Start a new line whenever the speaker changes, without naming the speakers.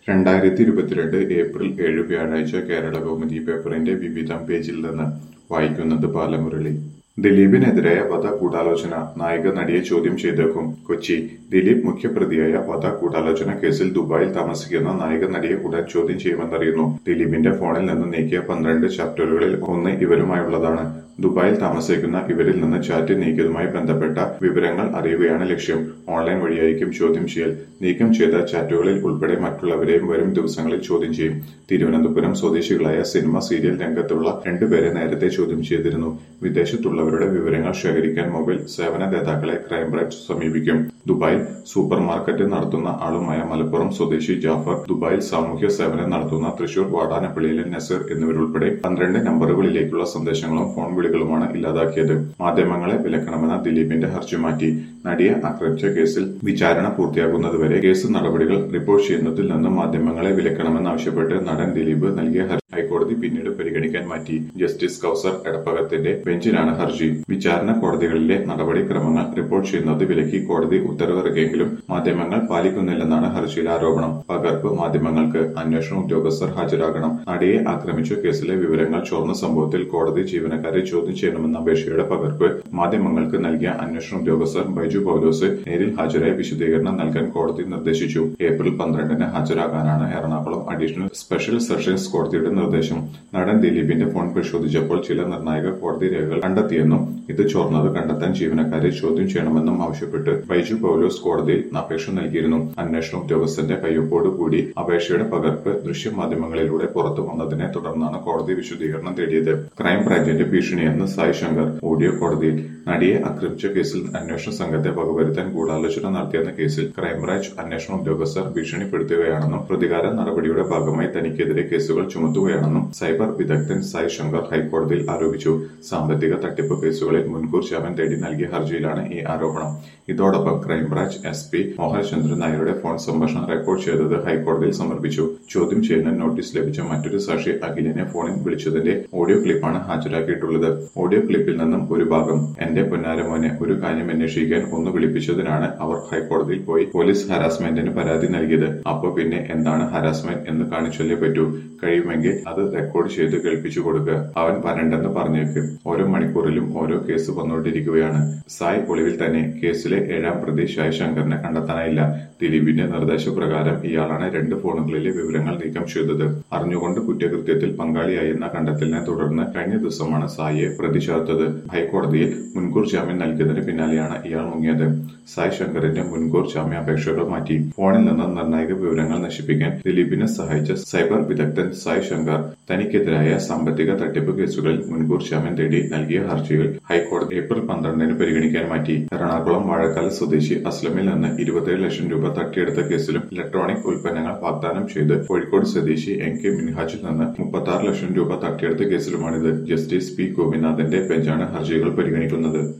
രണ്ടായിരത്തി ഇരുപത്തിരണ്ട് ഏപ്രിൽ ഏഴ് വ്യാഴാഴ്ച കേരള കൗമുദി പേപ്പറിന്റെ വിവിധം പേജിൽ നിന്ന് വായിക്കുന്നത് ബാലമുരളി ദിലീപിനെതിരായ വധ ഗൂഢാലോചന നായിക നടിയെ ചോദ്യം ചെയ്തേക്കും കൊച്ചി ദിലീപ് മുഖ്യപ്രതിയായ വധ ഗൂഢാലോചന കേസിൽ ദുബായിൽ താമസിക്കുന്ന നായിക നടിയെ ഉടൻ ചോദ്യം ചെയ്യുമെന്നറിയുന്നു ദിലീപിന്റെ ഫോണിൽ നിന്ന് നീക്കിയ പന്ത്രണ്ട് ചാപ്റ്ററുകളിൽ ഒന്ന് ഇവരുമായുള്ളതാണ് ദുബായിൽ താമസിക്കുന്ന ഇവരിൽ നിന്ന് ചാറ്റ് നീക്കിയതുമായി ബന്ധപ്പെട്ട വിവരങ്ങൾ അറിയുകയാണ് ലക്ഷ്യം ഓൺലൈൻ വഴിയായിരിക്കും ചോദ്യം ചെയ്യൽ നീക്കം ചെയ്ത ചാറ്റുകളിൽ ഉൾപ്പെടെ മറ്റുള്ളവരെയും വരും ദിവസങ്ങളിൽ ചോദ്യം ചെയ്യും തിരുവനന്തപുരം സ്വദേശികളായ സിനിമ സീരിയൽ രംഗത്തുള്ള രണ്ടുപേരെ നേരത്തെ ചോദ്യം ചെയ്തിരുന്നു വിദേശത്തുള്ളവരുടെ വിവരങ്ങൾ ശേഖരിക്കാൻ മൊബൈൽ സേവനദാതാക്കളെ ക്രൈംബ്രാഞ്ച് സമീപിക്കും ദുബായിൽ സൂപ്പർ മാർക്കറ്റ് നടത്തുന്ന ആളുമായ മലപ്പുറം സ്വദേശി ജാഫർ ദുബായിൽ സാമൂഹ്യ സേവനം നടത്തുന്ന തൃശൂർ വാടാനപ്പള്ളിയിലെ നസീർ എന്നിവരുൾപ്പെടെ പന്ത്രണ്ട് നമ്പറുകളിലേക്കുള്ള സന്ദേശങ്ങളും ഫോൺ വിളികളുമാണ് ഇല്ലാതാക്കിയത് മാധ്യമങ്ങളെ വിലക്കണമെന്ന ദിലീപിന്റെ ഹർജി മാറ്റി നടിയെ ആക്രമിച്ച കേസിൽ വിചാരണ പൂർത്തിയാകുന്നതുവരെ കേസ് നടപടികൾ റിപ്പോർട്ട് ചെയ്യുന്നതിൽ നിന്ന് മാധ്യമങ്ങളെ വിലക്കണമെന്നാവശ്യപ്പെട്ട് നടൻ ദിലീപ് നൽകിയ ഹർജി ഹൈക്കോടതി പിന്നീട് പരിഗണിക്കാൻ മാറ്റി ജസ്റ്റിസ് കൌസർ എടപ്പകത്തിന്റെ ബെഞ്ചിലാണ് ഹർജി വിചാരണ കോടതികളിലെ നടപടിക്രമങ്ങൾ റിപ്പോർട്ട് ചെയ്യുന്നത് വിലക്കി കോടതി ഉത്തരവിറക്കിയെങ്കിലും മാധ്യമങ്ങൾ പാലിക്കുന്നില്ലെന്നാണ് ഹർജിയിൽ ആരോപണം പകർപ്പ് മാധ്യമങ്ങൾക്ക് അന്വേഷണ ഉദ്യോഗസ്ഥർ ഹാജരാകണം നടിയെ ആക്രമിച്ച കേസിലെ വിവരങ്ങൾ ചോർന്ന സംഭവത്തിൽ കോടതി ജീവനക്കാരെ ചോദ്യം ചെയ്യണമെന്ന അപേക്ഷയുടെ പകർപ്പ് മാധ്യമങ്ങൾക്ക് നൽകിയ അന്വേഷണ ഉദ്യോഗസ്ഥർ ബൈജു പൌലോസ് നേരിൽ ഹാജരായി വിശദീകരണം നൽകാൻ കോടതി നിർദ്ദേശിച്ചു ഏപ്രിൽ പന്ത്രണ്ടിന് ഹാജരാകാനാണ് എറണാകുളം അഡീഷണൽ സ്പെഷ്യൽ സെഷൻസ് കോടതിയുടെ നിർദ്ദേശം നടൻ ദിലീപിന്റെ ഫോൺ പരിശോധിച്ചപ്പോൾ ചില നിർണായക കോടതി രേഖകൾ കണ്ടെത്തിയെന്നും ഇത് ചോർന്നത് കണ്ടെത്താൻ ജീവനക്കാരെ ചോദ്യം ചെയ്യണമെന്നും ആവശ്യപ്പെട്ട് ബൈജു പൌലോസ് കോടതിയിൽ അപേക്ഷ നൽകിയിരുന്നു അന്വേഷണ ഉദ്യോഗസ്ഥന്റെ കയ്യൊപ്പോട് കൂടി അപേക്ഷയുടെ പകർപ്പ് ദൃശ്യമാധ്യമങ്ങളിലൂടെ പുറത്തു വന്നതിനെ തുടർന്നാണ് കോടതി വിശദീകരണം തേടിയത് ക്രൈംബ്രാഞ്ചിന്റെ ഭീഷണിയെന്ന് സായ് ശങ്കർ ഓഡിയോ കോടതിയിൽ നടിയെ ആക്രമിച്ച കേസിൽ അന്വേഷണ സംഘത്തെ വകവരുത്താൻ ഗൂഢാലോചന നടത്തിയെന്ന കേസിൽ ക്രൈംബ്രാഞ്ച് അന്വേഷണ ഉദ്യോഗസ്ഥർ ഭീഷണിപ്പെടുത്തുകയാണെന്നും പ്രതികാര നടപടിയുടെ ഭാഗമായി തനിക്കെതിരെ കേസുകൾ ചുമത്തുകയാണെന്നും സൈബർ വിദഗ്ധൻ സായ് ശങ്കർ ഹൈക്കോടതിയിൽ ആരോപിച്ചു സാമ്പത്തിക തട്ടിപ്പ് കേസുകളിൽ മുൻകൂർ ജാമ്യം തേടി നൽകിയ ഹർജിയിലാണ് ഈ ആരോപണം ഇതോടൊപ്പം ക്രൈംബ്രാഞ്ച് എസ് പി മോഹൻചന്ദ്രൻ നായരുടെ ഫോൺ സംഭാഷണം റെക്കോർഡ് ചെയ്തത് ഹൈക്കോടതിയിൽ സമർപ്പിച്ചു ചോദ്യം ചെയ്യലിന് നോട്ടീസ് ലഭിച്ച മറ്റൊരു സാക്ഷി അഖിലിനെ ഫോണിൽ വിളിച്ചതിന്റെ ഓഡിയോ ക്ലിപ്പാണ് ഹാജരാക്കിയിട്ടുള്ളത് ഓഡിയോ ക്ലിപ്പിൽ നിന്നും ഒരു ഭാഗം എന്റെ പൊന്നാരമോനെ ഒരു കാര്യം അന്വേഷിക്കാൻ ഒന്ന് വിളിപ്പിച്ചതിനാണ് അവർ ഹൈക്കോടതിയിൽ പോയി പോലീസ് ഹരാസ്മെന്റിന് പരാതി നൽകിയത് അപ്പോ പിന്നെ എന്താണ് ഹരാസ്മെന്റ് എന്ന് കാണിച്ചല്ലേ പറ്റൂ കഴിയുമെങ്കിൽ അത് റെക്കോർഡ് ചെയ്ത് കേൾപ്പിച്ചു കൊടുക്കുക അവൻ വരണ്ടെന്ന് പറഞ്ഞേക്ക് ഓരോ മണിക്കൂറിലും ഓരോ കേസ് വന്നുകൊണ്ടിരിക്കുകയാണ് സായ് ഒളിവിൽ തന്നെ കേസിലെ ഏഴാം പ്രതി ഷായ് ശങ്കറിനെ കണ്ടെത്താനായില്ല ദിലീപിന്റെ നിർദ്ദേശപ്രകാരം ഇയാളാണ് രണ്ട് ഫോണുകളിലെ വിവരങ്ങൾ നീക്കം ചെയ്തത് അറിഞ്ഞുകൊണ്ട് കുറ്റകൃത്യത്തിൽ പങ്കാളിയായെന്ന കണ്ടെത്തലിനെ തുടർന്ന് കഴിഞ്ഞ ദിവസമാണ് സായിയെ പ്രതി ചേർത്തത് ഹൈക്കോടതിയിൽ മുൻകൂർ ജാമ്യം നൽകിയതിന് പിന്നാലെയാണ് ഇയാൾ മുങ്ങിയത് സായ് ശങ്കറിന്റെ മുൻകൂർ ജാമ്യാപേക്ഷകൾ മാറ്റി ഫോണിൽ നിന്ന് നിർണായക വിവരങ്ങൾ നശിപ്പിക്കാൻ ദിലീപിനെ സഹായിച്ച സൈബർ വിദഗ്ധൻ സായ് ശങ്കർ തനിക്കെതിരായ സാമ്പത്തിക തട്ടിപ്പ് കേസുകളിൽ മുൻകൂർ ജാമ്യം തേടി നൽകിയ ഹർജികൾ ഹൈക്കോടതി ഏപ്രിൽ പന്ത്രണ്ടിന് പരിഗണിക്കാൻ മാറ്റി എറണാകുളം വാഴക്കാല സ്വദേശി അസ്ലമിൽ നിന്ന് ഇരുപത്തിയേഴ് ലക്ഷം രൂപ തട്ടിയെടുത്ത കേസിലും ഇലക്ട്രോണിക് ഉൽപ്പന്നങ്ങൾ വാഗ്ദാനം ചെയ്ത് കോഴിക്കോട് സ്വദേശി എൻ കെ മിൻഹാജിൽ നിന്ന് മുപ്പത്തി ലക്ഷം രൂപ തട്ടിയെടുത്ത കേസിലുമാണിത് ജസ്റ്റിസ് പി ഗോപിനാഥന്റെ ബെഞ്ചാണ് ഹർജികൾ പരിഗണിക്കുന്നത്